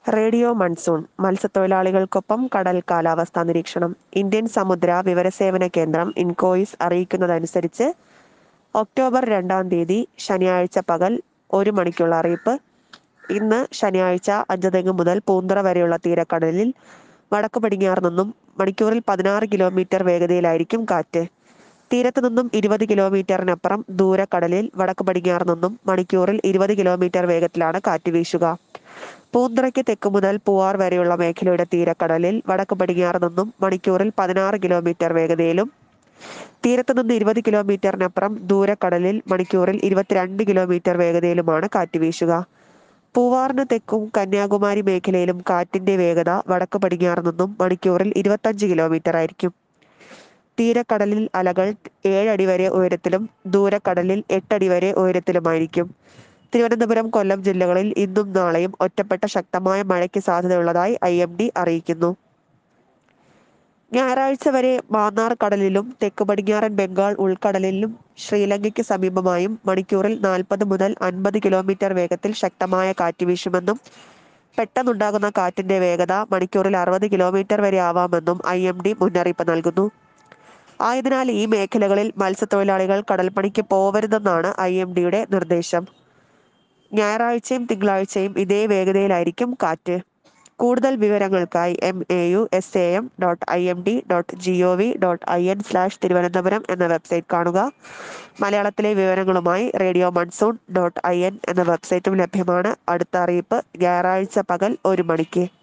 radio monsoon മത്സ്യത്തൊഴിലാളികൾക്കൊപ്പം കടൽ കാലാവസ്ഥാ നിരീക്ഷണം ഇന്ത്യൻ സമുദ്ര വിവരസേവന കേന്ദ്രം ഇൻകോയിസ് അറിയിക്കുന്നതനുസരിച്ച് ഒക്ടോബർ രണ്ടാം തീയതി ശനിയാഴ്ച പകൽ ഒരു മണിക്കുള്ള അറിയിപ്പ് ഇന്ന് ശനിയാഴ്ച അഞ്ചുതെങ്ങ് മുതൽ പൂന്തറ വരെയുള്ള തീരക്കടലിൽ വടക്ക് പടിഞ്ഞാറ് നിന്നും മണിക്കൂറിൽ പതിനാറ് കിലോമീറ്റർ വേഗതയിലായിരിക്കും കാറ്റ് തീരത്ത് നിന്നും ഇരുപത് കിലോമീറ്ററിനപ്പുറം ദൂരക്കടലിൽ വടക്ക് പടിഞ്ഞാറ് നിന്നും മണിക്കൂറിൽ ഇരുപത് കിലോമീറ്റർ വേഗത്തിലാണ് കാറ്റ് വീശുക പൂന്തറയ്ക്ക് തെക്ക് മുതൽ പൂവാർ വരെയുള്ള മേഖലയുടെ തീരക്കടലിൽ വടക്ക് പടിഞ്ഞാറ് നിന്നും മണിക്കൂറിൽ പതിനാറ് കിലോമീറ്റർ വേഗതയിലും തീരത്ത് നിന്ന് ഇരുപത് കിലോമീറ്ററിനപ്പുറം ദൂരക്കടലിൽ മണിക്കൂറിൽ ഇരുപത്തിരണ്ട് കിലോമീറ്റർ വേഗതയിലുമാണ് കാറ്റ് വീശുക പൂവാറിന് തെക്കും കന്യാകുമാരി മേഖലയിലും കാറ്റിന്റെ വേഗത വടക്ക് പടിഞ്ഞാറ് നിന്നും മണിക്കൂറിൽ ഇരുപത്തഞ്ച് കിലോമീറ്റർ ആയിരിക്കും തീരക്കടലിൽ അലകൾ ഏഴടി വരെ ഉയരത്തിലും ദൂരക്കടലിൽ എട്ടടി വരെ ഉയരത്തിലുമായിരിക്കും തിരുവനന്തപുരം കൊല്ലം ജില്ലകളിൽ ഇന്നും നാളെയും ഒറ്റപ്പെട്ട ശക്തമായ മഴയ്ക്ക് സാധ്യതയുള്ളതായി ഐ എം ഡി അറിയിക്കുന്നു ഞായറാഴ്ച വരെ മാന്നാർ കടലിലും തെക്ക് പടിഞ്ഞാറൻ ബംഗാൾ ഉൾക്കടലിലും ശ്രീലങ്കയ്ക്ക് സമീപമായും മണിക്കൂറിൽ നാൽപ്പത് മുതൽ അൻപത് കിലോമീറ്റർ വേഗത്തിൽ ശക്തമായ കാറ്റ് വീശുമെന്നും പെട്ടെന്നുണ്ടാകുന്ന കാറ്റിന്റെ വേഗത മണിക്കൂറിൽ അറുപത് കിലോമീറ്റർ വരെ ആവാമെന്നും ഐ എം ഡി മുന്നറിയിപ്പ് നൽകുന്നു ആയതിനാൽ ഈ മേഖലകളിൽ മത്സ്യത്തൊഴിലാളികൾ കടൽപ്പണിക്ക് പോവരുതെന്നാണ് ഐ എം ഡിയുടെ നിർദ്ദേശം ഞായറാഴ്ചയും തിങ്കളാഴ്ചയും ഇതേ വേഗതയിലായിരിക്കും കാറ്റ് കൂടുതൽ വിവരങ്ങൾക്കായി M A U S A M dot I M D dot G O V dot I N slash Thiruvananthapuram എന്ന വെബ്സൈറ്റ് കാണുക മലയാളത്തിലെ വിവരങ്ങളുമായി radio monsoon dot I N എന്ന വെബ്സൈറ്റും ലഭ്യമാണ് അടുത്ത അറിയിപ്പ് ഞായറാഴ്ച പകൽ ഒരു മണിക്ക്